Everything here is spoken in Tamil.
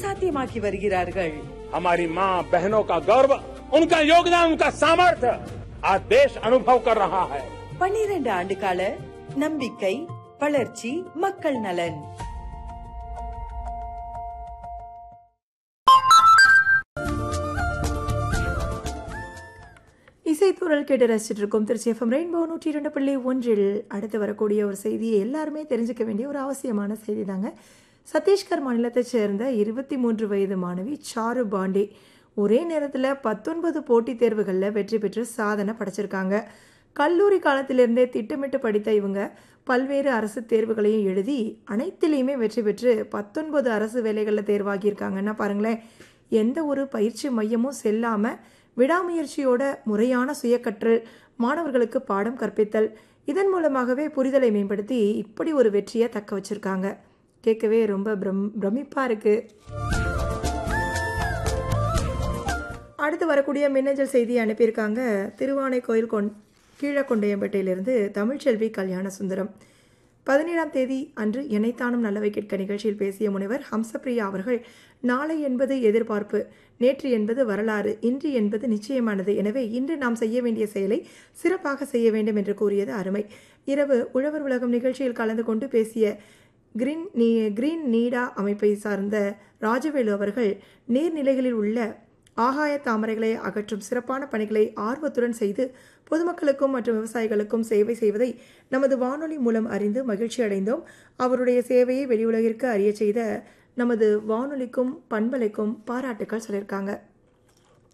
சாத்தியமாக்கி வருகிறார்கள் हमारी माँ बहनों का गौरव उनका योगदान उनका सामर्थ्य आज देश अनुभव कर रहा है பன்னிரண்டு ஆண்டு கால நம்பிக்கை வளர்ச்சி மக்கள் நலன் இசைத்தூரல் கேட்டு ரசிச்சுட்டு இருக்கோம் திருச்சி எஃப்எம் ரெயின்போ நூற்றி இரண்டு புள்ளி ஒன்றில் அடுத்து வரக்கூடிய ஒரு செய்தியை எல்லாருமே தெரிஞ்சுக்க வேண்டிய ஒரு அவசியமான செய்தி தாங்க சத்தீஸ்கர் மாநிலத்தைச் சேர்ந்த இருபத்தி மூன்று வயது மாணவி சாரு பாண்டே ஒரே நேரத்தில் பத்தொன்பது போட்டித் தேர்வுகளில் வெற்றி பெற்று சாதனை படைச்சிருக்காங்க கல்லூரி காலத்திலிருந்தே திட்டமிட்டு படித்த இவங்க பல்வேறு அரசு தேர்வுகளையும் எழுதி அனைத்திலையுமே வெற்றி பெற்று பத்தொன்பது அரசு வேலைகளில் தேர்வாகியிருக்காங்கன்னா பாருங்களேன் எந்த ஒரு பயிற்சி மையமும் செல்லாமல் விடாமுயற்சியோட முறையான சுயக்கற்றல் மாணவர்களுக்கு பாடம் கற்பித்தல் இதன் மூலமாகவே புரிதலை மேம்படுத்தி இப்படி ஒரு வெற்றியை தக்க வச்சிருக்காங்க கேட்கவே ரொம்ப பிரம் பிரமிப்பாக இருக்குது அடுத்து வரக்கூடிய மின்னஞ்சல் செய்தி அனுப்பியிருக்காங்க திருவானைக்கோயில் கொண் கீழக்கொண்டையம்பேட்டையிலிருந்து தமிழ்ச்செல்வி கல்யாண சுந்தரம் பதினேழாம் தேதி அன்று இணைத்தானும் நல்லவை கேட்க நிகழ்ச்சியில் பேசிய முனைவர் ஹம்சப்பிரியா அவர்கள் நாளை என்பது எதிர்பார்ப்பு நேற்று என்பது வரலாறு இன்று என்பது நிச்சயமானது எனவே இன்று நாம் செய்ய வேண்டிய செயலை சிறப்பாக செய்ய வேண்டும் என்று கூறியது அருமை இரவு உழவர் உலகம் நிகழ்ச்சியில் கலந்து கொண்டு பேசிய கிரீன் நீ கிரீன் நீடா அமைப்பை சார்ந்த ராஜவேலு அவர்கள் நீர்நிலைகளில் உள்ள ஆகாய தாமரைகளை அகற்றும் சிறப்பான பணிகளை ஆர்வத்துடன் செய்து பொதுமக்களுக்கும் மற்றும் விவசாயிகளுக்கும் சேவை செய்வதை நமது வானொலி மூலம் அறிந்து மகிழ்ச்சி அடைந்தோம் அவருடைய சேவையை வெளியுலகிற்கு அறிய செய்த நமது வானொலிக்கும் பண்பலைக்கும் பாராட்டுக்கள் சொல்லியிருக்காங்க